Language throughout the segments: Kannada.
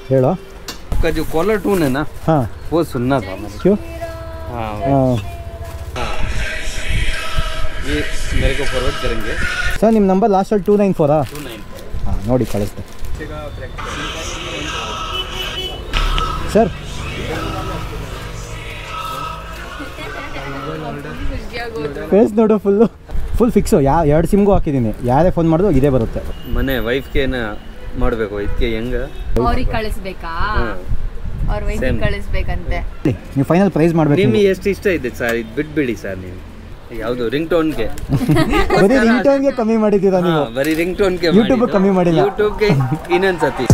ಹೇಳೋ आपका जो कॉलर टून है ना ಹಾಂ वो सुनना था मुझे ಕ್ಯೂ हाँ ಹಾಂ ये मेरे को फॉरवर्ड करेंगे ಸರ್ ನಿಮ್ಮ ನಂಬರ್ ಲಾಸ್ಟಲ್ಲಿ ಟೂ ನೈನ್ ಫೋರಾ टू नाइन ಹಾಂ ನೋಡಿ ಕಳಿಸ್ತೆ ಸರ್ ಫೇಸ್ ನೋಡು ಫುಲ್ಲು ಫುಲ್ ಫಿಕ್ಸು ಯಾ ಎರಡು ಸಿಮ್ಗೂ ಹಾಕಿದ್ದೀನಿ ಯಾರೇ ಫೋನ್ ಮಾಡಿದ್ರು ಇದೇ ಬರುತ್ತೆ ಮನೆ ವೈಫ್ಗೆನ ಮಾಡಬೇಕು ಇದಕ್ಕೆ ಹೆಂಗ ಅವ್ರಿಗೆ ಕಳಿಸ್ಬೇಕಾ ಅವ್ರ ವೈಫ್ Same. ಕಳಿಸ್ಬೇಕಂತೆ ನೀವು ಫೈನಲ್ ಪ್ರೈಸ್ ಮಾಡಬೇಕು ನಿಮಗೆ ಎಷ್ಟು ಇಷ್ಟ ಇದೆ ಸರ್ ಇದು ಬಿಟ್ಬಿಡಿ ಸರ್ ನೀವು ಯಾವುದು ರಿಂಗ್ ಟೋನ್ಗೆ ಬರೀ ರಿಂಗ್ ಟೋನ್ಗೆ ಕಮ್ಮಿ ಮಾಡಿದ್ದೀರಾ ನೀವು ಬರೀ ರಿಂಗ್ ಟೋನ್ಗೆ YouTube ಗೆ ಕಮ್ಮಿ ಮಾಡಿಲ್ಲ. ಯೂಟ್ಯೂಬ್ಗೆ ಇನ್ನೊಂದು ಸತಿ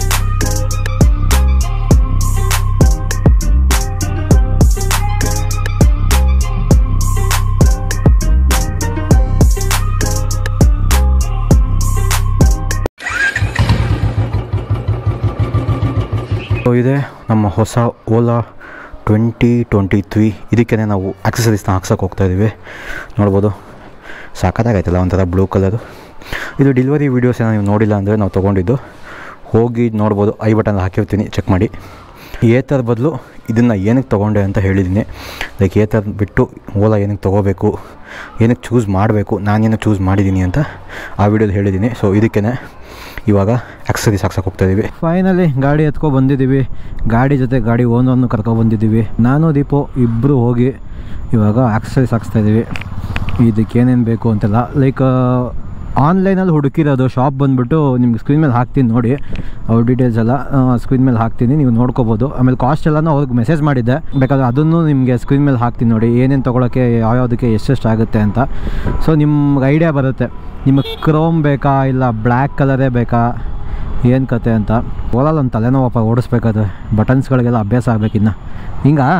ಸೊ ಇದೆ ನಮ್ಮ ಹೊಸ ಓಲಾ ಟ್ವೆಂಟಿ ಟ್ವೆಂಟಿ ತ್ರೀ ಇದಕ್ಕೆ ನಾವು ಆಕ್ಸಸರೀಸ್ನ ಹಾಕ್ಸೋಕೆ ಹೋಗ್ತಾ ಇದ್ದೀವಿ ನೋಡ್ಬೋದು ಸಾಕತ್ತಾಗೈತಲ್ಲ ಒಂಥರ ಬ್ಲೂ ಕಲರು ಇದು ಡೆಲಿವರಿ ವೀಡಿಯೋಸ್ ಏನೋ ನೀವು ನೋಡಿಲ್ಲ ಅಂದರೆ ನಾವು ತೊಗೊಂಡಿದ್ದು ಹೋಗಿ ನೋಡ್ಬೋದು ಐ ಬಟನ್ ಹಾಕಿರ್ತೀನಿ ಚೆಕ್ ಮಾಡಿ ಏತರ್ ಬದಲು ಇದನ್ನು ಏನಕ್ಕೆ ತೊಗೊಂಡೆ ಅಂತ ಹೇಳಿದ್ದೀನಿ ಲೈಕ್ ಏತರ್ ಬಿಟ್ಟು ಓಲಾ ಏನಕ್ಕೆ ತೊಗೋಬೇಕು ಏನಕ್ಕೆ ಚೂಸ್ ಮಾಡಬೇಕು ನಾನೇನಕ್ಕೆ ಚೂಸ್ ಮಾಡಿದ್ದೀನಿ ಅಂತ ಆ ವಿಡಿಯೋದಲ್ಲಿ ಹೇಳಿದ್ದೀನಿ ಸೊ ಇದಕ್ಕೇ ಇವಾಗ ಆಕ್ಸರೀಸ್ ಹಾಕ್ಸಕ್ಕೆ ಹೋಗ್ತಾ ಇದೀವಿ ಫೈನಲಿ ಗಾಡಿ ಎತ್ಕೊ ಬಂದಿದ್ದೀವಿ ಗಾಡಿ ಜೊತೆ ಗಾಡಿ ಓನರ್ನು ಕರ್ಕೊ ಬಂದಿದ್ದೀವಿ ನಾನು ದೀಪು ಇಬ್ಬರು ಹೋಗಿ ಇವಾಗ ಆಕ್ಸರೀಸ್ ಹಾಕ್ಸ್ತಾ ಇದ್ದೀವಿ ಇದಕ್ಕೆ ಏನೇನು ಬೇಕು ಅಂತೆಲ್ಲ ಲೈಕ್ ಆನ್ಲೈನಲ್ಲಿ ಹುಡುಕಿರೋದು ಶಾಪ್ ಬಂದುಬಿಟ್ಟು ನಿಮ್ಗೆ ಸ್ಕ್ರೀನ್ ಮೇಲೆ ಹಾಕ್ತೀನಿ ನೋಡಿ ಅವ್ರ ಡೀಟೇಲ್ಸ್ ಎಲ್ಲ ಸ್ಕ್ರೀನ್ ಮೇಲೆ ಹಾಕ್ತೀನಿ ನೀವು ನೋಡ್ಕೋಬೋದು ಆಮೇಲೆ ಕಾಸ್ಟ್ ಎಲ್ಲನೂ ಅವ್ರಿಗೆ ಮೆಸೇಜ್ ಮಾಡಿದ್ದೆ ಬೇಕಾದ್ರೆ ಅದನ್ನು ನಿಮಗೆ ಸ್ಕ್ರೀನ್ ಮೇಲೆ ಹಾಕ್ತೀನಿ ನೋಡಿ ಏನೇನು ತೊಗೊಳಕ್ಕೆ ಯಾವ್ಯಾವುದಕ್ಕೆ ಎಷ್ಟೆಷ್ಟು ಆಗುತ್ತೆ ಅಂತ ಸೊ ನಿಮ್ಗೆ ಐಡಿಯಾ ಬರುತ್ತೆ ನಿಮಗೆ ಕ್ರೋಮ್ ಬೇಕಾ ಇಲ್ಲ ಬ್ಲ್ಯಾಕ್ ಕಲರೇ ಬೇಕಾ ಏನು ಕತೆ ಅಂತ ಓಲಲ್ಲಿ ಒಂದು ತಲೆನೋವಪ್ಪ ಓಡಿಸ್ಬೇಕಾದ್ರೆ ಬಟನ್ಸ್ಗಳಿಗೆಲ್ಲ ಅಭ್ಯಾಸ ಆಗ್ಬೇಕು ಇನ್ನು ಹಿಂಗಾ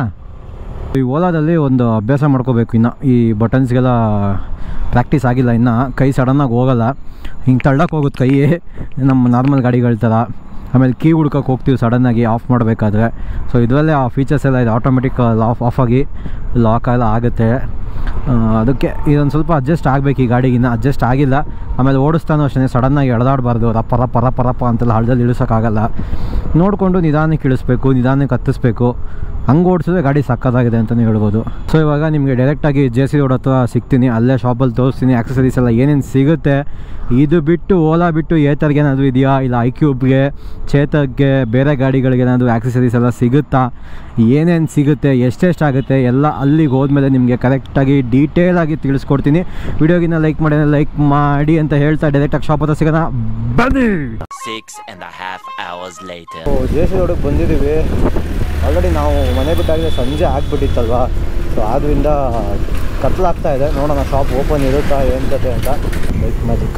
ಈ ಓಲಾದಲ್ಲಿ ಒಂದು ಅಭ್ಯಾಸ ಮಾಡ್ಕೋಬೇಕು ಇನ್ನು ಈ ಬಟನ್ಸ್ಗೆಲ್ಲ ಪ್ರಾಕ್ಟೀಸ್ ಆಗಿಲ್ಲ ಇನ್ನು ಕೈ ಸಡನ್ನಾಗಿ ಹೋಗಲ್ಲ ಹಿಂಗೆ ತಳ್ಳಕ್ಕೆ ಹೋಗುತ್ತೆ ಕೈ ನಮ್ಮ ನಾರ್ಮಲ್ ಗಾಡಿಗಳ ಥರ ಆಮೇಲೆ ಕೀ ಹುಡ್ಕೋಕೆ ಹೋಗ್ತೀವಿ ಸಡನ್ನಾಗಿ ಆಫ್ ಮಾಡಬೇಕಾದ್ರೆ ಸೊ ಇದರಲ್ಲೇ ಆ ಫೀಚರ್ಸ್ ಎಲ್ಲ ಇದೆ ಆಟೋಮೆಟಿಕ್ ಆಫ್ ಆಫ್ ಆಗಿ ಲಾಕ್ ಎಲ್ಲ ಆಗುತ್ತೆ ಆ, ಅದಕ್ಕೆ ಇದೊಂದು ಸ್ವಲ್ಪ ಅಡ್ಜಸ್ಟ್ ಆಗಬೇಕು ಈ ಗಾಡಿಗೆ ಇನ್ನು ಅಡ್ಜಸ್ಟ್ ಆಗಿಲ್ಲ ಆಮೇಲೆ ಓಡಿಸ್ತಾನೂ ಅಷ್ಟೇ ಸಡನ್ನಾಗಿ ಎಳೆದಾಡಬಾರ್ದು ರಪ್ಪ ರಪ್ಪ ರಪ್ಪ ರಪ್ಪ ಅಂತೆಲ್ಲ ಹಳ್ಳದಲ್ಲಿ ಇಳಿಸೋಕ್ಕಾಗಲ್ಲ ನೋಡಿಕೊಂಡು ನಿಧಾನಕ್ಕೆ ಇಳಿಸ್ಬೇಕು ನಿಧಾನಕ್ಕೆ ಹತ್ತಿಸ್ಬೇಕು ಹಂಗೆ ಓಡಿಸಿದ್ರೆ ಗಾಡಿ ಸಕ್ಕತ್ತಾಗಿದೆ ಅಂತಲೇ ಹೇಳ್ಬೋದು ಸೊ ಇವಾಗ ನಿಮಗೆ ಡೈರೆಕ್ಟಾಗಿ ಜೆ ಸಿ ರೋಡ್ ಹತ್ರ ಸಿಗ್ತೀನಿ ಅಲ್ಲೇ ಶಾಪಲ್ಲಿ ತೋರಿಸ್ತೀನಿ ಆಕ್ಸಸರೀಸ್ ಎಲ್ಲ ಏನೇನು ಸಿಗುತ್ತೆ ಇದು ಬಿಟ್ಟು ಓಲಾ ಬಿಟ್ಟು ಏತರ್ಗೆ ಏನಾದರೂ ಇದೆಯಾ ಇಲ್ಲ ಐ ಕ್ಯೂಬ್ಗೆ ಚೇತಕ್ಕೆ ಬೇರೆ ಗಾಡಿಗಳಿಗೆ ಏನಾದರೂ ಆಕ್ಸಸರೀಸ್ ಎಲ್ಲ ಸಿಗುತ್ತಾ ಏನೇನು ಸಿಗುತ್ತೆ ಎಷ್ಟೆಷ್ಟಾಗುತ್ತೆ ಎಲ್ಲ ಅಲ್ಲಿಗೆ ಹೋದ್ಮೇಲೆ ನಿಮಗೆ ಕರೆಕ್ಟಾಗಿ ಡೀಟೇಲಾಗಿ ತಿಳಿಸ್ಕೊಡ್ತೀನಿ ವಿಡಿಯೋಗಿನ ಲೈಕ್ ಮಾಡಿ ಲೈಕ್ ಮಾಡಿ ಅಂತ ಹೇಳ್ತಾ ಡೈರೆಕ್ಟಾಗಿ ಶಾಪ್ ಹತ್ರ ಸಿಗೋಣ ಬನ್ನಿ Six and a half hours later. J C ರೋಡಿಗೆ ಬಂದಿದ್ದೀವಿ ಆಲ್ರೆಡಿ ನಾವು ಮನೆ ಬಿಟ್ಟಾಗಲೇ ಸಂಜೆ ಆಗಿಬಿಟ್ಟಿತ್ತಲ್ವಾ ಸೊ ಆದ್ದರಿಂದ ಕತ್ಲಾಗ್ತಾ ಇದೆ ನೋಡೋಣ ಶಾಪ್ ಓಪನ್ ಇರುತ್ತಾ ಏನು ಕತೆ ಅಂತ ಬೈಕ್ ಮ್ಯಾಜಿಕ್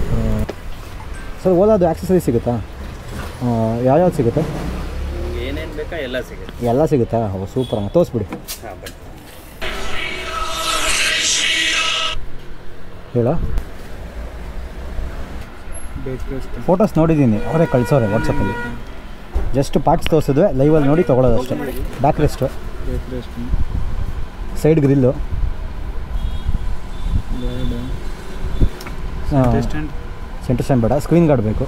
ಸರ್ ಓಲಾದು ಆಕ್ಸಸರಿ ಸಿಗುತ್ತಾ ಯಾವ್ಯಾವ್ದು ಸಿಗುತ್ತೆ ನಿಮ್ಗೆ ಏನೇನು ಬೇಕಾ ಎಲ್ಲ ಸಿಗುತ್ತೆ ಎಲ್ಲ ಸಿಗುತ್ತಾ ಓ ಸೂಪರ್ ಹಂಗೆ ತೋರಿಸ್ಬಿಡಿ ಹಾಂ ಬನ್ನಿ ಹೇಳೋ ಫೋಟೋಸ್ ನೋಡಿದ್ದೀನಿ ಅವರೇ ಕಳಿಸೋರೆ ವಾಟ್ಸಪ್ಪಲ್ಲಿ ಜಸ್ಟ್ ಪಾರ್ಟ್ಸ್ ತೋರಿಸಿದ್ವಿ ಲೈವಲ್ಲಿ ನೋಡಿ ತೊಗೊಳೋದು ಅಷ್ಟೇ back rest side grill centre stand ಬೇಡ ಸ್ಕ್ರೀನ್ ಗಾರ್ಡ್ ಬೇಕು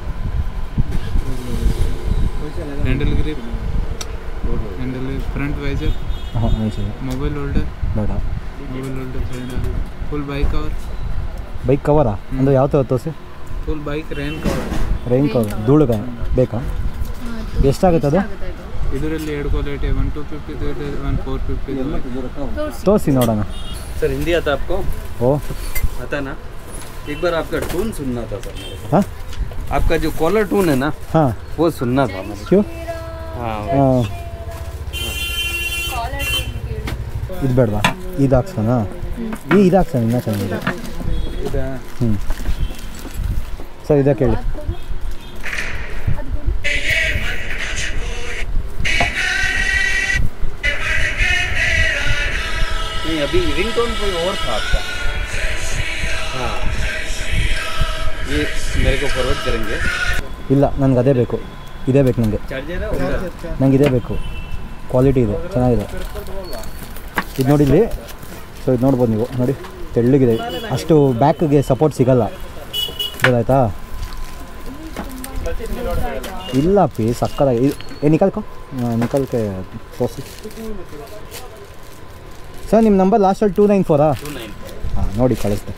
handle grip handle front visor ಹಾಂ ನೈಸ್ मोबाइल होल्डर ಬೇಡ mobile holder full bike cover bike ಕವರಾ ಅಂದರೆ ಯಾವ ಥರ ತೋರಿಸಿ full bike rain cover rain cover ಧೂಳುಗ ಬೇಕಾ ಎಷ್ಟಾಗುತ್ತೆ ಅದು ಇದರಲ್ಲಿ ಎರಡು quality one two fifty one four fifty ತೋರಿಸಿ ನೋಡೋಣ सर हिंदी आता आपको ಓ आता ना एक बार आपका टून सुनना था सर मेरे को। ಹಾಂ आपका जो कॉलर टून है ना ಹಾಂ वो सुनना था मुझे ಕ್ಯೂ हाँ ಹಾಂ ಇದು ಬೇಡವಾ ಇದು ಹಾಕ್ಸೋಣ ಈ ಇದು ಹಾಕ್ಸೋಣ ಇನ್ನೂ ಚೆನ್ನಾಗಿದೆ ಹ್ಞೂ ಸರ್ ಇದೇ ಕೇಳಿ नहीं अभी रिंग टोन कोई और था आपका हाँ ये मेरे को फॉरवर्ड करेंगे ಇಲ್ಲ ನನಗೆ ಅದೇ ಬೇಕು ಇದೇ ಬೇಕು ನನಗೆ चार्जर है उधर ನಂಗೆ ಇದೇ ಬೇಕು ಕ್ವಾಲಿಟಿ ಇದೆ ಚೆನ್ನಾಗಿದೆ ಇದು ನೋಡಿಲ್ಲಿ ಸೊ ಇದು ನೋಡ್ಬೋದು ನೀವು ನೋಡಿ ತೆಳ್ಳಗಿದೆ ಅಷ್ಟು ಬ್ಯಾಕ್ಗೆ ಸಪೋರ್ಟ್ ಸಿಗಲ್ಲ ಗೊತ್ತಾಯ್ತಾ ಇಲ್ಲ ಪಿ ಸಕ್ಕದಾಗಿ ಇದು ಏ ನಿಕಲ್ಕೊ ನಿಕಲ್ಕೆ ತೋರಿಸಿ ಸರ್ ನಿಮ್ಮ ನಂಬರ್ ಲಾಸ್ಟಲ್ಲಿ ಟೂ ನೈನ್ ಫೋರಾ टू नाइन ಹಾಂ ನೋಡಿ ಕಳಿಸ್ತೆ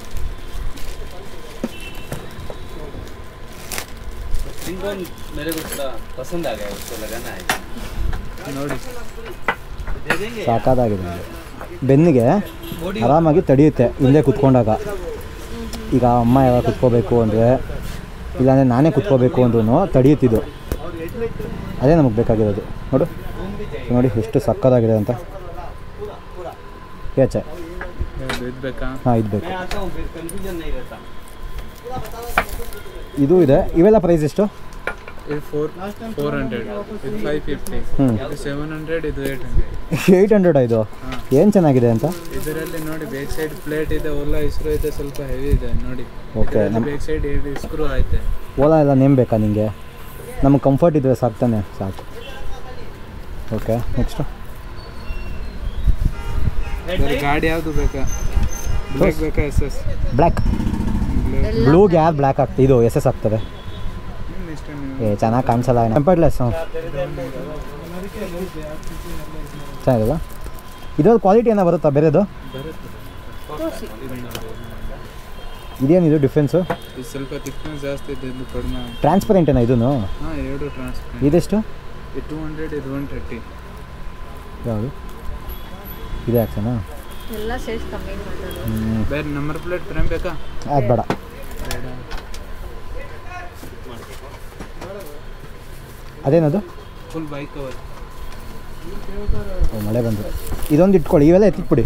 रिंगटोन मेरे को थोड़ा पसंद आ गया उसको लगाना है ನೋಡಿ दे देंगे ಸಾಕಾಗಿದೆ ಇದು ಬೆನ್ನಿಗೆ ಆರಾಮಾಗಿ ತಡೆಯುತ್ತೆ ಹಿಂದೆ ಕುತ್ಕೊಂಡಾಗ ಈಗ ಅಮ್ಮ ಯಾವಾಗ ಕುತ್ಕೋಬೇಕು ಅಂದರೆ ಇಲ್ಲಾಂದರೆ ನಾನೇ ಕುತ್ಕೋಬೇಕು ಅಂದ್ರೂ ತಡೆಯುತ್ತಿದ್ದು ಅದೇ ನಮಗೆ ಬೇಕಾಗಿರೋದು ನೋಡು ನೋಡಿ ಎಷ್ಟು ಸಕ್ಕದಾಗಿದೆ ಅಂತ ಏಚೆ ಯಾವ್ದು ಇದು ಬೇಕಾ ಹಾಂ ಇದು ಬೇಕು मैं आता हूँ फिर कंफ्यूजन नहीं रहता ಇದು ಇದೆ ಇವೆಲ್ಲ ಪ್ರೈಸ್ ಎಷ್ಟು ಇದು ಫೋರ್ ಫೋರ್ ಹಂಡ್ರೆಡ್ ಇದು ಫೈವ್ ಫಿಫ್ಟಿ ಹ್ಞೂ ಇದು ಸೆವೆನ್ ಹಂಡ್ರೆಡ್ ಇದು ಏಯ್ಟ್ ಹಂಡ್ರೆಡ್ ಏಯ್ಟ್ ಹಂಡ್ರೆಡ್ ಇದು ಏನು ಚೆನ್ನಾಗಿದೆ ಅಂತ ಇದರಲ್ಲಿ ನೋಡಿ ಬೇಕ್ ಸೈಡ್ ಪ್ಲೇಟ್ ಇದೆ ಓಲಾ ಇಸ್ರೋ ಇದೆ ಸ್ವಲ್ಪ ಹೆವಿ ಇದೆ ನೋಡಿ ಓಕೆ ನಮ್ಮ ಬೇಕ್ ಸೈಡ್ ಎರಡು ಸ್ಕ್ರೂ ಐತೆ ಓಲಾ ಎಲ್ಲ ನೇಮ್ ಬೇಕಾ ನಿಮಗೆ ನಮಗೆ ಕಂಫರ್ಟ್ ಇದ್ದರೆ ಸಾಕು ತಾನೆ ಸಾಕು ಓಕೆ ನೆಕ್ಸ್ಟು ಬೇರೆ ಗಾಡಿ ಯಾವುದು ಬೇಕಾ ಬ್ಲ್ಯಾಕ್ ಬೇಕಾ ಎಸ್ ಎಸ್ ಬ್ಲ್ಯಾಕ್ ಬ್ಲೂಗೆ ಯಾರು ಬ್ಲ್ಯಾಕ್ ಆಗ್ತದೆ ಇದು ಎಸ್ ಎಸ್ ಆಗ್ತದೆ ನಿಮ್ಮ ಇಷ್ಟ ನೀವು ಏ ಚೆನ್ನಾಗಿ ಕಾಣಿಸಲ್ಲ ಟೆಂಪರ್ಲೆಸ್ ಚೆನ್ನಾಗಿಲ್ಲ ಇದ್ರಲ್ಲಿ ಕ್ವಾಲಿಟಿ ಏನೋ ಬರುತ್ತಾ ಬೇರೆದು ಇದೇನಿದು ಡಿಫ್ರೆನ್ಸು ಇದು ಸ್ವಲ್ಪ ತಿಕ್ನೆಸ್ ಜಾಸ್ತಿ ಇದೆ ಇದು ಕಡಿಮೆ ಟ್ರಾನ್ಸ್ಪರೆಂಟ್ ಏನೋ ಇದೂ ಹಾಂ ಎರಡು ಟ್ರಾನ್ಸ್ಪರೆಂಟ್ ಇದೆಷ್ಟು ಇದು ಟೂ ಹಂಡ್ರೆಡ್ ಇದು ಒನ್ ಥರ್ಟಿ ಯಾವುದು ಇದೆ ಆ್ಯಕ್ಸನಾ ಎಲ್ಲ ಸೇರ್ಸ್ ಕಮ್ಮಿ ಮಾಡೋದು ಹ್ಞೂ ಬೇರೆ ನಂಬರ್ ಪ್ಲೇಟ್ ಫ್ರೇಮ್ ಬೇಕಾ ಅದು ಬೇಡ ಬೇಡ ಅದೇನದು ಫುಲ್ ಬೈಕ್ ಕವರ್ ಓ ಮಳೆ ಬಂದು ಇದೊಂದು ಇಟ್ಕೊಳ್ಳಿ ಇವೆಲ್ಲ ಎತ್ತಿಟ್ಬಿಡಿ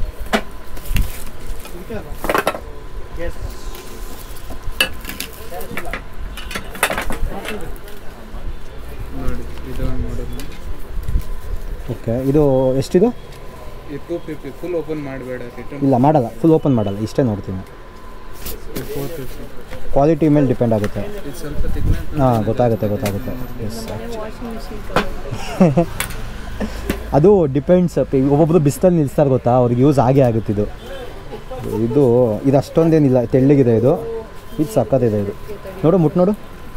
ನೋಡಿ ಇದು ಮಾಡೋದು ಓಕೆ ಇದು ಎಷ್ಟಿದು ಇದು ಟೂ ಫಿಫ್ಟಿ ಫುಲ್ ಓಪನ್ ಮಾಡಬೇಡ ರಿಟರ್ನ್ ಇಲ್ಲ ಮಾಡಲ್ಲ ಫುಲ್ ಓಪನ್ ಮಾಡಲ್ಲ ಇಷ್ಟೇ ನೋಡ್ತೀನಿ ಇದು ಫೋರ್ ಫಿಫ್ಟಿ ಕ್ವಾಲಿಟಿ ಮೇಲೆ ಡಿಪೆಂಡ್ ಆಗುತ್ತೆ ಇದು ಸ್ವಲ್ಪ ತಿಕ್ನೆಸ್ ಹಾಂ ಗೊತ್ತಾಗುತ್ತೆ ಗೊತ್ತಾಗುತ್ತೆ ಎಸ್ ವಾಷಿಂಗ್ ಮಿಷಿನ್ ಅದು ಡಿಪೆಂಡ್ಸ್ ಒಬ್ಬೊಬ್ರು ಬಿಸ್ತಲ್ಲಿ ನಿಲ್ಲಿಸ್ತಾರೆ ಗೊತ್ತಾ ಅವ್ರಿಗೆ ಯೂಸ್ ಆಗೇ ಆಗುತ್ತೆ ಇದು ಇದು ಇದು ಅಷ್ಟೊಂದೇನಿಲ್ಲ ತೆಳ್ಳಗಿದೆ ಇದು ಇದು ಸಕ್ಕತ್ತಿದೆ ಇದು ನೋಡು ಮುಟ್ಟು ನೋಡು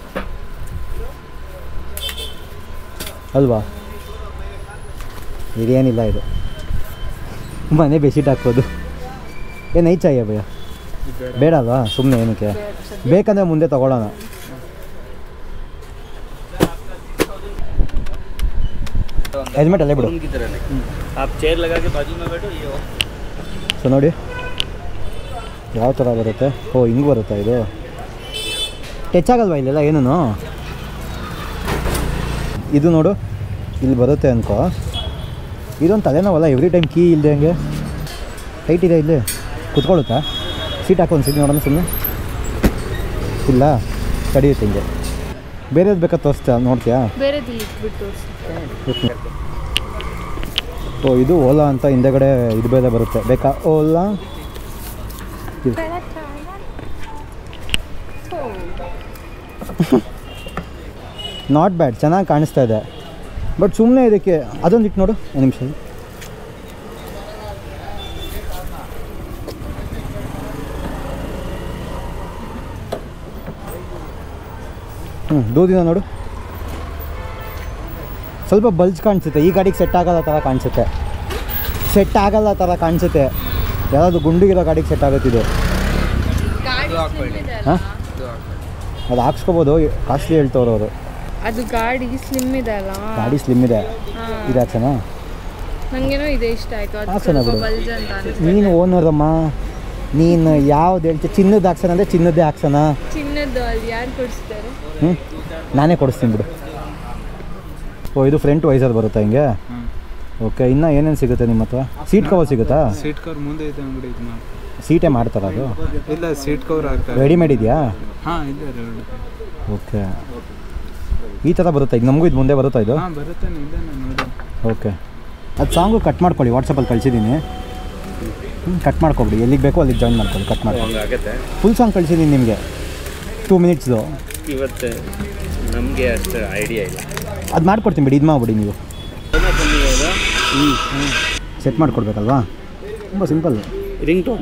ಅಲ್ವಾ ಇದೇನಿಲ್ಲ ಇದು ಮನೆ ಬೆಡ್ಶೀಟ್ ಹಾಕ್ಬೋದು ಏನು ಐಚಾಯ್ಯ ಭಯ ಬೇಡ ಅಲ್ವಾ ಸುಮ್ಮನೆ ಏನಕ್ಕೆ ಬೇಕಂದರೆ ಮುಂದೆ ತಗೊಳ್ಳೋಣ ಹೆಲ್ಮೆಟ್ ಅಲ್ಲೇ ಬಿಡು रूम की तरह नहीं आप चेयर लगा के बाजू में बैठो ये हो ಸೊ ನೋಡಿ ಯಾವ ಥರ ಬರುತ್ತೆ ಓ ಹಿಂಗೆ ಬರುತ್ತಾ ಇದು ಟಚ್ ಆಗಲ್ವಾ ಇಲ್ಲೆಲ್ಲ ಏನೂ ಇದು ನೋಡು ಇಲ್ಲಿ ಬರುತ್ತೆ ಅನ್ಕೋ ಇದೊಂದು ತಲೆನೋವಲ್ಲ ಎವ್ರಿ ಟೈಮ್ ಕೀ ಇಲ್ಲದೆ ಹಂಗೆ ಟೈಟ್ ಇದೆ ಇಲ್ಲಿ ಕುತ್ಕೊಳ್ಳುತ್ತಾ ಸೀಟ್ ಹಾಕೊಂಡು ಸೀಟ್ ನೋಡೋಣ ಸುಮ್ಮನೆ ಇಲ್ಲ ತಡೆಯುತ್ತೆ ಹಿಂಗೆ ಬೇರೆದು ಬೇಕಾ ತೋರಿಸ್ತಾ ನೋಡ್ತೀಯಾ ಬೇರೆದು ಇಟ್ಬಿಟ್ಟು ಓ ಇದು ಓಲಾ ಅಂತ ಹಿಂದೆಗಡೆ ಇದು ಬೇರೆ ಬರುತ್ತೆ ಬೇಕಾ ಓಲಾ ನಾಟ್ ಬ್ಯಾಡ್ ಚೆನ್ನಾಗಿ ಕಾಣಿಸ್ತಾ ಇದೆ ಬಟ್ ಸುಮ್ಮನೆ ಇದಕ್ಕೆ ಅದೊಂದು ಇಟ್ಟು ನೋಡು ಒಂದು ನಿಮಿಷ ಹ್ಞೂ ದೂದಿನ ನೋಡು ಸ್ವಲ್ಪ ಬಲ್ಜ್ ಕಾಣಿಸುತ್ತೆ ಈ ಗಾಡಿಗೆ ಸೆಟ್ ಆಗಲ್ಲ ಥರ ಕಾಣಿಸುತ್ತೆ ಸೆಟ್ ಆಗಲ್ಲ ಥರ ಕಾಣಿಸುತ್ತೆ ಯಾವುದು ಗುಂಡಿಗಿರೋ ಗಾಡಿಗೆ ಸೆಟ್ ಆಗುತ್ತೆ ಇದು ಗಾಡಿ slim ಇದೆ ಅಲ್ಲ? ಹಾಂ ಅದು ಹಾಕ್ಸ್ಕೊಬೋದು ಕಾಸ್ಟ್ಲಿ ಹೇಳ್ತವ್ರು ಅವರು ಅದು ಗಾಡಿ ಸ್ಲಿಮ್ ಇದೆ ಅಲ್ಲ ಗಾಡಿ ಸ್ಲಿಮ್ ಇದೆ ಹಾ. ಇದು ಹಾಕ್ಸೋಣ ನಂಗೇನೋ ಇದೆ ಇಷ್ಟ ಆಯ್ತು ಅದು ಹಾಕ್ಸೋಣ ಸ್ವಲ್ಪ ಬಿಡು. ಬಲ್ಜ್ ಅಂತ ಅನಿಸ್ತು ನೀನು ಓನರಮ್ಮ ನೀನು ಯಾವ್ದು ಹೇಳ್ತೀಯ ಚಿನ್ನದ ಹಾಕ್ಸೋಣ ಅಂದರೆ ಚಿನ್ನದ್ದೇ ಹಾಕ್ಸೋಣ ಚಿನ್ನದ್ದು ಅಲ್ಲಿ ಯಾರು ಕೊಡಿಸ್ತಾರೆ ಹ್ಞೂ ನಾನೇ ಕೊಡಿಸ್ತೀನಿ ಬಿಡು ಓ ಇದು ಫ್ರಂಟ್ ವೈಸರ್ ಬರುತ್ತಾ ಹಿಂಗೆ ಹಾಂ ಓಕೆ ಇನ್ನೂ ಏನೇನು ಸಿಗುತ್ತೆ ನಿಮ್ಮ ಹತ್ರ ಸೀಟ್ ಕವರ್ ಸಿಗುತ್ತಾ ಸೀಟ್ ಕವರ್ ಮುಂದೆ ಇದೆ ಅಂಗಡಿ ಇದು ಮಾಡಿ ಸೀಟೇ ಮಾಡ್ತಾರ ಅದು ಇಲ್ಲ ಸೀಟ್ ಕವರ್ ಹಾಕ್ತಾರೆ ರೆಡಿಮೇಡ್ ಇದೆಯಾ ಹಾಂ ಇದೆ ಎರಡು ಓಕೆ ಈ ಥರ ಬರುತ್ತಾ ಈಗ ನಮಗೂ ಇದು ಮುಂದೆ ಬರುತ್ತಾ ಇದು ಹಾಂ ಬರುತ್ತೆ ಇದೆ ನಾನು ನೋಡಿ ಓಕೆ ಅದು ಸಾಂಗು ಕಟ್ ಮಾಡ್ಕೊಳ್ಳಿ ವಾಟ್ಸಪ್ಪಲ್ಲಿ ಕಳಿಸಿದ್ದೀನಿ ಕಟ್ ಮಾಡ್ಕೊಬಿಡಿ ಎಲ್ಲಿಗೆ ಬೇಕೋ ಅಲ್ಲಿಗೆ ಜಾಯ್ನ್ ಮಾಡ್ಕೊಳ್ಳಿ ಕಟ್ ಮಾಡಿ ಹಂಗಾಗತ್ತೆ ಫುಲ್ ಸಾಂಗ್ ಕಳಿಸಿದ್ದೀನಿ ನಿಮಗೆ ಟೂ ಮಿನಿಟ್ಸ್ದು ಇವತ್ತು ನಮಗೆ ಅಷ್ಟು ಐಡಿಯಾ ಇಲ್ಲ ಅದು ಮಾಡ್ಕೊಡ್ತೀನಿ ಬಿಡಿ ಇದು ಮಾಡ್ಬಿಡಿ ನೀವು ಏನೋ ಬಂದಿದೆ ಸೆಟ್ ಮಾಡಿಕೊಡ್ಬೇಕಲ್ವಾ ತುಂಬ ಸಿಂಪಲ್ ರಿಂಗ್ ಟೋನ್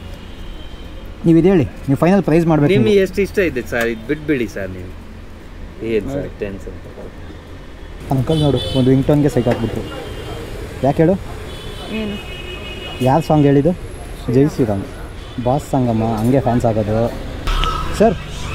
ನೀವು ಇದು ಹೇಳಿ ನೀವು ಫೈನಲ್ ಪ್ರೈಸ್ ಮಾಡಬೇಕು ನಿಮಗೆ ಎಷ್ಟು ಇಷ್ಟ ಇದೆ ಸರ್ ಇದು ಬಿಟ್ಬಿಡಿ ಸರ್ ನೀವು ಏನು ಸರ್ ಟೆನ್ಷನ್ ಅಂಕಲ್ ನೋಡು ಒಂದು ರಿಂಗ್ ಟೋನ್ಗೆ ಸೈಕ್ ಹಾಕ್ಬಿಟ್ರು ಯಾಕೆ ಹೇಳು ಏನು ಯಾರು ಸಾಂಗ್ ಹೇಳಿದ್ದು ಜೈ ಶ್ರೀರಾಮ್ ಬಾಸ್ ಸಾಂಗಮ್ಮ ಹಂಗೆ ಫ್ಯಾನ್ಸ್ ಆಗೋದು ಸರ್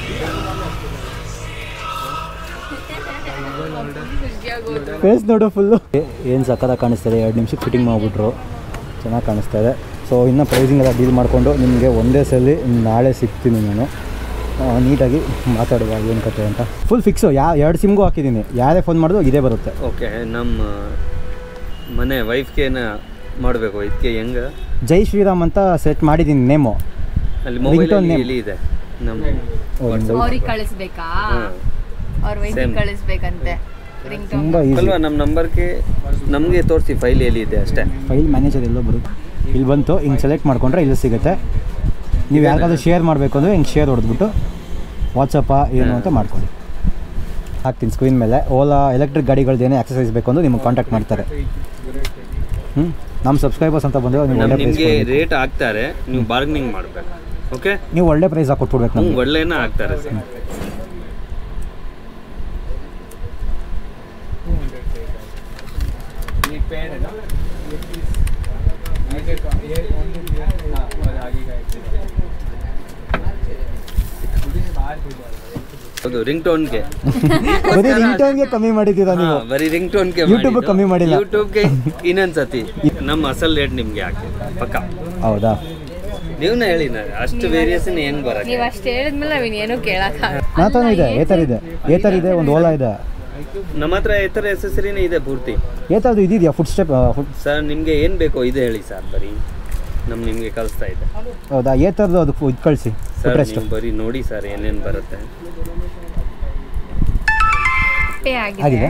ಫೇಸ್ ನೋಡು ಫುಲ್ಲು ಏನು ಸಕ್ಕತ್ತಾಗಿ ಕಾಣಿಸ್ತಾರೆ ಎರಡು ನಿಮಿಷಕ್ಕೆ ಫಿಟ್ಟಿಂಗ್ ಮಾಡಿಬಿಟ್ರು ಚೆನ್ನಾಗಿ ಕಾಣಿಸ್ತಾ ಇದೆ ಸೊ ಇನ್ನೂ ಪ್ರೈಸಿಂಗ್ ಎಲ್ಲ ಡೀಲ್ ಮಾಡಿಕೊಂಡು ನಿಮಗೆ ಒಂದೇ ಸಲ ನಾಳೆ ಸಿಗ್ತೀನಿ ನಾನು ಆ, ನೀಟಾಗಿ ಮಾತಾಡುವ ಏನು ಕತೆ ಅಂತ ಫುಲ್ ಫಿಕ್ಸು ಯಾ ಎರಡು ಸಿಮ್ಗೂ ಹಾಕಿದ್ದೀನಿ ಯಾರೇ ಫೋನ್ ಮಾಡಿದ್ರು ಇದೇ ಬರುತ್ತೆ ಓಕೆ ನಮ್ಮ ಮನೆ ವೈಫ್ಗೇನ ಮಾಡಬೇಕು ಇದಕ್ಕೆ ಹೆಂಗೆ ಜೈ ಶ್ರೀರಾಮ್ ಅಂತ ಸೆಟ್ ಮಾಡಿದ್ದೀನಿ ನೇಮು ಅಲ್ಲಿ Ringtone ಮೊಬೈಲ್ name. ಎಲ್ಲಿ ಇದೆ ನಮ್ಮ ಓ, ನಿಮ್ದು ಅವ್ರಿಗೆ ಕಳಿಸ್ಬೇಕಾ ಅವ್ರ ವೈಫಿಗೆ Same. ಕಳಿಸ್ಬೇಕಂತೆ ರಿಂಗ್ ಟೋನ್ ತುಂಬ ಈಸಿ ಅಲ್ವಾ ನಮ್ಮ ನಂಬರ್ಗೆ ನಮಗೆ ತೋರಿಸಿ ಫೈಲ್ ಎಲ್ಲಿ ಇದೆ ಅಷ್ಟೇ ಫೈಲ್ ಮ್ಯಾನೇಜರ್ ಎಲ್ಲೋ ಬರುತ್ತೆ ಇಲ್ಲಿ ಬಂತು ಹಿಂಗೆ ಸೆಲೆಕ್ಟ್ ಮಾಡ್ಕೊಂಡ್ರೆ ಇಲ್ಲಿ ಸಿಗುತ್ತೆ ನೀವು ಯಾರಿಗಾದ್ರೂ ಶೇರ್ ಮಾಡಬೇಕು ಅಂದರೆ ಹಿಂಗೆ ಶೇರ್ ಹೊಡೆದ್ಬಿಟ್ಟು ವಾಟ್ಸಪ್ಪ ಏನು ಅಂತ ಮಾಡ್ಕೊಳ್ಳಿ ಹಾಕ್ತೀನಿ ಸ್ಕ್ರೀನ್ ಮೇಲೆ ಓಲಾ ಎಲೆಕ್ಟ್ರಿಕ್ ಗಾಡಿಗಳ್ದು ಏನೇ ಎಕ್ಸಸೈಸ್ ಬೇಕು ಅಂದ್ರೆ ನಿಮ್ಗೆ ಕಾಂಟ್ಯಾಕ್ಟ್ ಮಾಡ್ತಾರೆ ಹ್ಞೂ ನಮ್ಮ ಸಬ್ಸ್ಕ್ರೈಬರ್ಸ್ ಅಂತ ಬಂದರೆ ನೀವು ಒಳ್ಳೆ ಪ್ರೈಸ್ ನಿಮಗೆ ರೇಟ್ ಹಾಕ್ತಾರೆ ನೀವು ಬಾರ್ಗನಿಂಗ್ ಮಾಡಬೇಕು ಓಕೆ ನೀವು ಒಳ್ಳೆ ಪ್ರೈಸ್ ಹಾಕಿ ಕೊಟ್ಬಿಡ್ಬೇಕು ಹ್ಞೂ ನಮಗೆ ಒಳ್ಳೆನ ಹಾಕ್ತಾರೆ ಸರ್ ಹೌದು ರಿಂಗ್ ಟೋನ್ಗೆ ಬರೀ ರಿಂಗ್ ಟೋನ್ಗೆ ಕಮ್ಮಿ ಮಾಡಿದ್ದೀರಾ ನೀವು ಬರೀ ರಿಂಗ್ ಟೋನ್ಗೆ YouTube ಗೆ ಕಮ್ಮಿ ಮಾಡಿಲ್ಲ. ಯೂಟ್ಯೂಬ್ಗೆ ಇನ್ನೊಂದ್ಸತಿ ನಮ್ಮ ಅಸಲ್ ರೇಟ್ ನಿಮ್ಗೆ ಹಾಕಿ ಪಕ್ಕ ಹೌದಾ ನೀವ್ನ ಹೇಳಿ ನಾ ಅಷ್ಟು ವೇರಿಯೇಷನ್ ಹೆಂಗ್ ಬರಕ್ಕೆ ನೀವು ಅಷ್ಟು ಹೇಳಿದ್ಮೇಲೆ ನಾವಿನ್ ಏನೂ ಕೇಳಕ್ಕಾಗಲ್ಲ ಮಾತಾನು ಇದೆ ಏತರ್ ಇದೆ ಏತರ್ ಇದೆ ಒಂದು ಓಲಾ ಇದೆ ನಮ್ಮ ಹತ್ರ ಈ ಥರ ಎಸೆಸರಿನೇ ಇದೆ ಪೂರ್ತಿ ಏತರ್ದು ಇದೆಯಾ ಫುಡ್ ಸ್ಟೆಪ್ ಫುಡ್ ಸರ್ ನಿಮಗೆ ಏನು ಬೇಕೋ ಇದು ಹೇಳಿ ಸರ್ ಬರೀ ನಮ್ಮ ನಿಮಗೆ ಕಳಿಸ್ತಾ ಇದೆ ಹೌದಾ ಏತರ್ದು ಅದು ಇದು ಕಳಿಸಿ ಸರ್ ಫುಟ್ರೆಸ್ಟ್ ನೀವು ಬರೀ ನೋಡಿ ಸರ್ ಏನೇನು ಬರುತ್ತೆ ಪೇ ಆಗಿದೆ ಆಗಿದೆ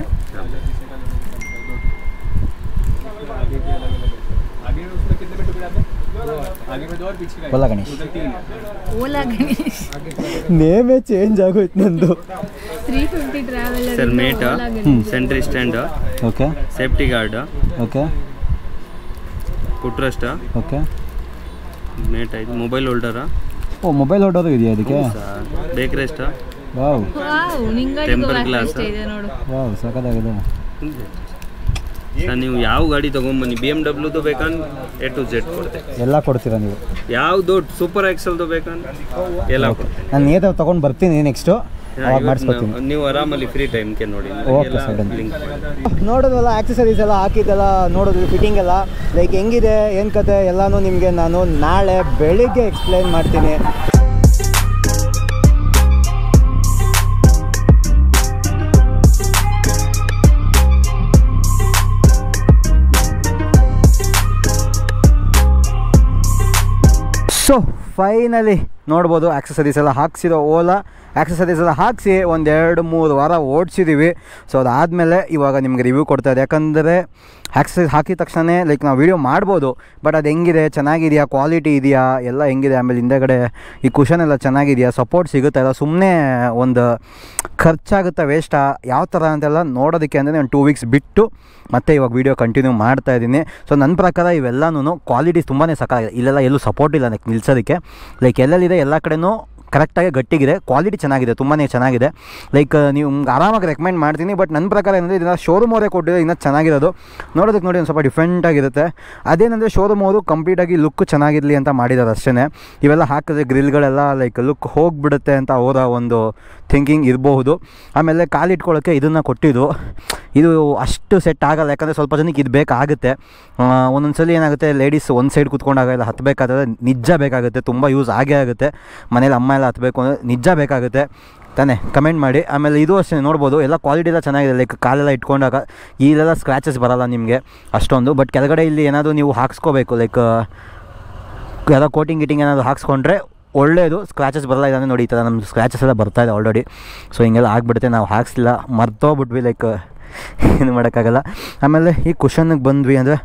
ಓಲಾ ಗಣೇಶ್ ಓಲಾ ಗಣೇಶ್ ನೇಮೇ ಚೇಂಜ್ ಆಗೋಯ್ತು ನಂದು ತ್ರೀ ಫಿಫ್ಟಿ ಟ್ರಾವೆಲ್ ಸರ್ ಮೇಟ centre stand okay safety guard okay footrest okay mat ಆಯ್ತು ಮೊಬೈಲ್ ಹೋಲ್ಡರ ಓ ಮೊಬೈಲ್ ಹೊಡೋದು ಇದೆಯಾ ಇದಕ್ಕೆ ಬೇಕ್ ರೆಸ್ಟ್ ವಾವ್ ವಾವ್ ನಿಂಗಡಿ Temper glass. ಇದೆ ನೋಡು ವಾವ್ ಸಖತ್ತಾಗಿದೆ ಸರ್ ನೀವು ಯಾವ ಗಾಡಿ ತೊಗೊಂಬನ್ನಿ ಬಿ ಎಮ್ ಡಬ್ಲ್ಯೂದು ಬೇಕಂದ್ ಎ ಟು ಜೆಡ್ ಕೊಡ್ತೆ ಎಲ್ಲ ಕೊಡ್ತೀರಾ ನೀವು ಯಾವ್ದು ಸೂಪರ್ ಎಕ್ಸಲ್ದು ಬೇಕಂದ್ ಎಲ್ಲ ಕೊಡ್ತೆ ನಾನು ಏನಾದ್ರು ತೊಗೊಂಡು ಬರ್ತೀನಿ ನೆಕ್ಸ್ಟು ಅವಾಗ ಮಾಡಿಸ್ಕೊತೀನಿ ನೀವು ಆರಾಮಲ್ಲಿ ಫ್ರೀ ಟೈಮ್ಗೆ ನೋಡಿ Okay, ಎಲ್ಲ sir, done. ಲಿಂಕ್ ನೋಡೋದಲ್ಲ ಆಕ್ಸೆಸರೀಸ್ ಎಲ್ಲ ಹಾಕಿದ್ದೆಲ್ಲ ನೋಡೋದು ಫಿಟ್ಟಿಂಗ್ ಎಲ್ಲ ಲೈಕ್ ಹೆಂಗಿದೆ ಏನು ಕತೆ ಎಲ್ಲನೂ ನಿಮಗೆ ನಾನು ನಾಳೆ ಬೆಳಿಗ್ಗೆ ಎಕ್ಸ್ಪ್ಲೈನ್ ಮಾಡ್ತೀನಿ ಸೊ ಫೈನಲಿ ನೋಡ್ಬೋದು ಆಕ್ಸಸರೀಸ್ ಎಲ್ಲ ಹಾಕ್ಸಿರೋ ಓಲಾ ಆಕ್ಸಸರೀಸ್ ಎಲ್ಲ ಹಾಕಿಸಿ ಒಂದೆರಡು ಮೂರು ವಾರ ಓಡಿಸಿದ್ದೀವಿ ಸೊ ಅದಾದಮೇಲೆ ಇವಾಗ ನಿಮಗೆ ರಿವ್ಯೂ ಕೊಡ್ತಾ ಇದೆ ಯಾಕಂದರೆ ಆಕ್ಸಸರೀಸ್ ಹಾಕಿದ ತಕ್ಷಣ ಲೈಕ್ ನಾವು ವೀಡಿಯೋ ಮಾಡ್ಬೋದು ಬಟ್ ಅದು ಹೆಂಗಿದೆ ಚೆನ್ನಾಗಿದೆಯಾ ಕ್ವಾಲಿಟಿ ಇದೆಯಾ ಎಲ್ಲ ಹೆಂಗಿದೆ ಆಮೇಲೆ ಹಿಂದೆಗಡೆ ಈ ಕುಷನ್ ಎಲ್ಲ ಚೆನ್ನಾಗಿದೆಯಾ ಸಪೋರ್ಟ್ ಸಿಗುತ್ತಾ ಇಲ್ಲ ಸುಮ್ಮನೆ ಒಂದು ಖರ್ಚಾಗುತ್ತಾ ವೇಸ್ಟಾ ಯಾವ ಥರ ಅಂತೆಲ್ಲ ನೋಡೋದಕ್ಕೆ ಅಂದರೆ ನಾನು ಟೂ ವೀಕ್ಸ್ ಬಿಟ್ಟು ಮತ್ತೆ ಇವಾಗ ವೀಡಿಯೋ ಕಂಟಿನ್ಯೂ ಮಾಡ್ತಾ ಇದ್ದೀನಿ ಸೊ ನನ್ನ ಪ್ರಕಾರ ಇವೆಲ್ಲನೂ ಕ್ವಾಲಿಟೀಸ್ ತುಂಬಾ ಸಕಾಗಿದೆ ಇಲ್ಲೆಲ್ಲ ಎಲ್ಲೂ ಸಪೋರ್ಟ್ ಇಲ್ಲ ನನಗೆ ನಿಲ್ಸೋದಕ್ಕೆ ಲೈಕ್ ಎಲ್ಲೆಲ್ಲಿದೆ ಎಲ್ಲ ಕಡೆನೂ ಕರೆಕ್ಟಾಗಿ ಗಟ್ಟಿಗಿದೆ ಕ್ವಾಲಿಟಿ ಚೆನ್ನಾಗಿದೆ ತುಂಬಾ ಚೆನ್ನಾಗಿದೆ ಲೈಕ್ ನೀವು ಆರಾಮಾಗಿ ರೆಕಮೆಂಡ್ ಮಾಡ್ತೀನಿ ಬಟ್ ನನ್ನ ಪ್ರಕಾರ ಏನಂದರೆ ಇದನ್ನು ಶೋರೂಮ್ ಅವರೇ ಕೊಟ್ಟಿರೋ ಇನ್ನೂ ಚೆನ್ನಾಗಿರೋದು ನೋಡೋದಕ್ಕೆ ನೋಡಿ ಒಂದು ಸ್ವಲ್ಪ ಡಿಫ್ರೆಂಟ್ ಆಗಿರುತ್ತೆ ಅದೇನಂದರೆ ಶೋರೂಮ್ ಅವರು ಕಂಪ್ಲೀಟಾಗಿ ಲುಕ್ ಚೆನ್ನಾಗಿರಲಿ ಅಂತ ಮಾಡಿದ್ದಾರೆ ಅಷ್ಟೇ ಇವೆಲ್ಲ ಹಾಕಿದ್ರೆ ಗ್ರಿಲ್ಗಳೆಲ್ಲ ಲೈಕ್ ಲುಕ್ ಹೋಗಿಬಿಡುತ್ತೆ ಅಂತ ಅವರ ಒಂದು ಥಿಂಕಿಂಗ್ ಇರಬಹುದು ಆಮೇಲೆ ಕಾಲಿಟ್ಕೊಳ್ಳೋಕ್ಕೆ ಇದನ್ನು ಕೊಟ್ಟಿದ್ದು ಇದು ಅಷ್ಟು ಸೆಟ್ ಆಗಲ್ಲ ಯಾಕಂದರೆ ಸ್ವಲ್ಪ ಜನಕ್ಕೆ ಇದು ಬೇಕಾಗುತ್ತೆ ಒಂದೊಂದು ಸಲ ಏನಾಗುತ್ತೆ ಲೇಡೀಸ್ ಒಂದು ಸೈಡ್ ಕೂತ್ಕೊಂಡಾಗ ಎಲ್ಲ ಹತ್ತಬೇಕಾದ್ರೆ ನಿಜ ಬೇಕಾಗುತ್ತೆ ತುಂಬ ಯೂಸ್ ಆಗೇ ಆಗುತ್ತೆ ಮನೇಲಿ ಅಮ್ಮ ಎಲ್ಲ ಹತ್ತಬೇಕು ಅಂದರೆ ನಿಜ ಬೇಕಾಗುತ್ತೆ ತಾನೇ ಕಮೆಂಟ್ ಮಾಡಿ ಆಮೇಲೆ ಇದು ಅಷ್ಟೇ ನೋಡ್ಬೋದು ಎಲ್ಲ ಕ್ವಾಲಿಟಿ ಎಲ್ಲ ಚೆನ್ನಾಗಿದೆ ಲೈಕ್ ಕಾಲೆಲ್ಲ ಇಟ್ಕೊಂಡಾಗ ಇಲ್ಲೆಲ್ಲ ಸ್ಕ್ರ್ಯಾಚಸ್ ಬರಲ್ಲ ನಿಮಗೆ ಅಷ್ಟೊಂದು ಬಟ್ ಕೆಳಗಡೆ ಇಲ್ಲಿ ಏನಾದರೂ ನೀವು ಹಾಕ್ಸ್ಕೋಬೇಕು ಲೈಕ್ ಯಾವುದೋ ಕೋಟಿಂಗ್ ಗಿಟಿಂಗ್ ಏನಾದರೂ ಹಾಕ್ಸ್ಕೊಂಡ್ರೆ ಒಳ್ಳೆಯದು ಸ್ಕ್ರ್ಯಾಚಸ್ ಬರಲ್ಲ ಇದ್ದಾನೆ ನೋಡಿ ಈ ಥರ ನಮ್ಮದು ಸ್ಕ್ರ್ಯಾಚಸ್ ಎಲ್ಲ ಬರ್ತಾ ಇದೆ ಆಲ್ರೆಡಿ ಸೊ ಹಿಂಗೆಲ್ಲ ಆಗಿಬಿಡುತ್ತೆ ನಾವು ಹಾಕ್ಸಿಲ್ಲ ಮರ್ತೋಗ್ಬಿಟ್ವಿ ಲೈಕ್ ಏನು ಮಾಡೋಕ್ಕಾಗಲ್ಲ ಆಮೇಲೆ ಈ ಕುಷನ್ಗೆ ಬಂದ್ವಿ ಅಂದರೆ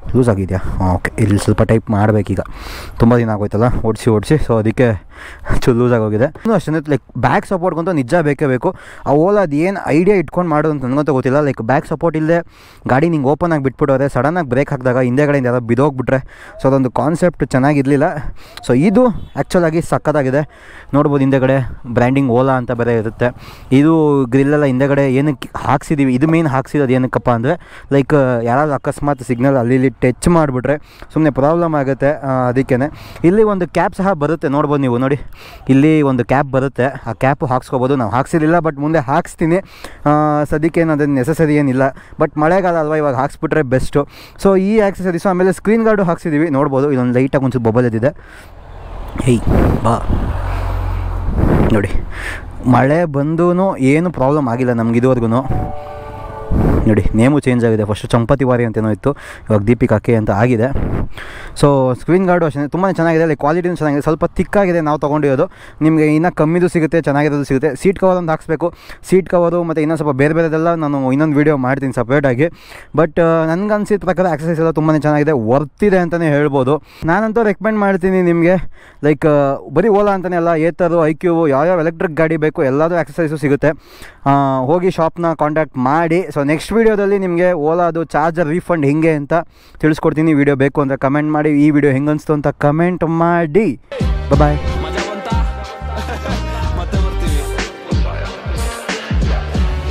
ಲೂಸ್ ಆಗಿದೆಯಾ ಹಾಂ ಓಕೆ ಇಲ್ಲಿ ಸ್ವಲ್ಪ ಟೈಪ್ ಮಾಡಬೇಕೀಗ ತುಂಬ ದಿನ ಆಗೋಯ್ತಲ್ಲ ಓಡಿಸಿ ಓಡಿಸಿ ಸೊ ಅದಕ್ಕೆ ಚೂರು ಲೂಸ್ ಆಗೋಗಿದೆ ಇನ್ನೂ ಅಷ್ಟೇ ಲೈಕ್ ಬ್ಯಾಕ್ ಸಪೋರ್ಟ್ಗಂತೂ ನಿಜ ಬೇಕೇ ಬೇಕು ಆ ಓಲಾ ಅದು ಏನು ಐಡಿಯಾ ಇಟ್ಕೊಂಡು ಮಾಡೋದು ಅಂತ ನನಗಂತೂ ಗೊತ್ತಿಲ್ಲ ಲೈಕ್ ಬ್ಯಾಕ್ ಸಪೋರ್ಟ್ ಇಲ್ಲದೆ ಗಾಡಿ ನಿಂಗೆ ಓಪನ್ ಆಗಿ ಬಿಟ್ಬಿಟ್ಟವ್ರೆ ಸಡನ್ನಾಗಿ ಬ್ರೇಕ್ ಹಾಕಿದಾಗ ಹಿಂದೆಗಡೆಯಿಂದ ಯಾರೋ ಬಿದೋಗ್ಬಿಟ್ರೆ ಸೊ ಅದೊಂದು ಕಾನ್ಸೆಪ್ಟ್ ಚೆನ್ನಾಗಿರಲಿಲ್ಲ ಸೊ ಇದು ಆ್ಯಕ್ಚುಲಾಗಿ ಸಕ್ಕತ್ತಾಗಿದೆ ನೋಡ್ಬೋದು ಹಿಂದೆಗಡೆ ಬ್ರ್ಯಾಂಡಿಂಗ್ ಓಲಾ ಅಂತ ಬೇರೆ ಇರುತ್ತೆ ಇದು ಗ್ರಿಲ್ಲೆಲ್ಲ ಹಿಂದೆಗಡೆ ಏನಕ್ಕೆ ಹಾಕ್ಸಿದ್ದೀವಿ ಇದು ಮೇನ್ ಹಾಕ್ಸಿರೋದು ಏನಕ್ಕಪ್ಪ ಅಂದರೆ ಲೈಕ್ ಯಾರಾದ್ರು ಅಕಸ್ಮಾತ್ ಸಿಗ್ನಲ್ ಅಲ್ಲಿ ಇಲ್ಲಿ ಟಚ್ ಮಾಡಿಬಿಟ್ರೆ ಸುಮ್ಮನೆ ಪ್ರಾಬ್ಲಮ್ ಆಗುತ್ತೆ ಅದಕ್ಕೇ ಇಲ್ಲಿ ಒಂದು ಕ್ಯಾಪ್ ಸಹ ಬರುತ್ತೆ ನೋಡ್ಬೋದು ನೀವು ನೋಡಿ ಇಲ್ಲಿ ಒಂದು ಕ್ಯಾಪ್ ಬರುತ್ತೆ ಆ ಕ್ಯಾಪು ಹಾಕ್ಸ್ಕೊಬೋದು ನಾವು ಹಾಕ್ಸಿರಲಿಲ್ಲ ಬಟ್ ಮುಂದೆ ಹಾಕ್ಸ್ತೀನಿ ಆ, ಸದ್ಯಕ್ಕೆ ಏನು ಅದನ್ನು ನೆಸಸರಿ ಏನಿಲ್ಲ ಬಟ್ ಮಳೆಗಾಲ ಅಲ್ವಾ ಇವಾಗ ಹಾಕ್ಸ್ಬಿಟ್ರೆ ಬೆಸ್ಟು ಸೊ ಈ ಆಕ್ಸಸರೀಸು ಆಮೇಲೆ ಸ್ಕ್ರೀನ್ ಗಾರ್ಡು ಹಾಕ್ಸಿದ್ದೀವಿ ನೋಡ್ಬೋದು ಇದೊಂದು ಲೈಟಾಗಿ ಒಂಚೂರು ಬೊಬಲ್ ಎದ್ದಿದೆ ಹೇಯ್ ಬಾ ನೋಡಿ ಮಳೆ ಬಂದೂ ಏನು ಪ್ರಾಬ್ಲಮ್ ಆಗಿಲ್ಲ ನಮ್ಗೆ ಇದುವರೆಗೂ ನೋಡಿ ನೇಮು ಚೇಂಜ್ ಆಗಿದೆ ಫಸ್ಟ್ ಚಂಪತಿವಾರಿ ಅಂತೇನೋ ಇತ್ತು ಇವಾಗ ದೀಪಿಕಾ ಕೆ ಅಂತ ಆಗಿದೆ ಸೊ ಸ್ಕ್ರೀನ್ ಗಾರ್ಡು ಅಷ್ಟೇ ತುಂಬಾ ಚೆನ್ನಾಗಿದೆ ಲೈಕ್ ಕ್ವಾಲಿಟಿನೂ ಚೆನ್ನಾಗಿದೆ ಸ್ವಲ್ಪ ತಿಕ್ಕಾಗಿದೆ ನಾವು ತೊಗೊಂಡಿರೋದು ನಿಮಗೆ ಇನ್ನೂ ಕಮ್ಮಿದು ಸಿಗುತ್ತೆ ಚೆನ್ನಾಗಿರೋದು ಸಿಗುತ್ತೆ ಸೀಟ್ ಕವರ್ ಒಂದು ಹಾಕ್ಸ್ಬೇಕು ಸೀಟ್ ಕವರು ಮತ್ತು ಇನ್ನೊಂದು ಸ್ವಲ್ಪ ಬೇರೆ ಬೇರೆದೆಲ್ಲ ನಾನು ಇನ್ನೊಂದು ವೀಡಿಯೋ ಮಾಡ್ತೀನಿ ಸಪ್ರೇಟಾಗಿ ಬಟ್ ನನಗೆ ಅನ್ಸಿದ ಪ್ರಕಾರ ಎಕ್ಸಸೈಸ್ ಎಲ್ಲ ತುಂಬಾ ಚೆನ್ನಾಗಿದೆ ವರ್ತಿದೆ ಅಂತಲೇ ಹೇಳ್ಬೋದು ನಾನಂತೂ ರೆಕಮೆಂಡ್ ಮಾಡ್ತೀನಿ ನಿಮಗೆ ಲೈಕ್ ಬರೀ ಓಲಾ ಅಂತಲೇ ಅಲ್ಲ ಏತರು ಐ ಕ್ಯೂ ಯಾವ್ಯಾವ ಎಲೆಕ್ಟ್ರಿಕ್ ಗಾಡಿ ಬೇಕು ಎಲ್ಲದೂ ಎಕ್ಸಸೈಸು ಸಿಗುತ್ತೆ ಆ, ಹೋಗಿ ಶಾಪ್ನ ಕಾಂಟ್ಯಾಕ್ಟ್ ಮಾಡಿ ಸೊ ನೆಕ್ಸ್ಟ್ ವೀಡಿಯೋದಲ್ಲಿ ನಿಮಗೆ ಓಲಾದು ಚಾರ್ಜರ್ ರೀಫಂಡ್ ಹಿಂಗೆ ಅಂತ ತಿಳಿಸ್ಕೊಡ್ತೀನಿ ವಿಡಿಯೋ ಬೇಕು ಅಂತ ಕಮೆಂಟ್ ಮಾಡಿ ಈ ವಿಡಿಯೋ ಹೆಂಗೆ ಅನಿಸ್ತು ಅಂತ ಕಮೆಂಟ್ ಮಾಡಿ ಬಾಯ್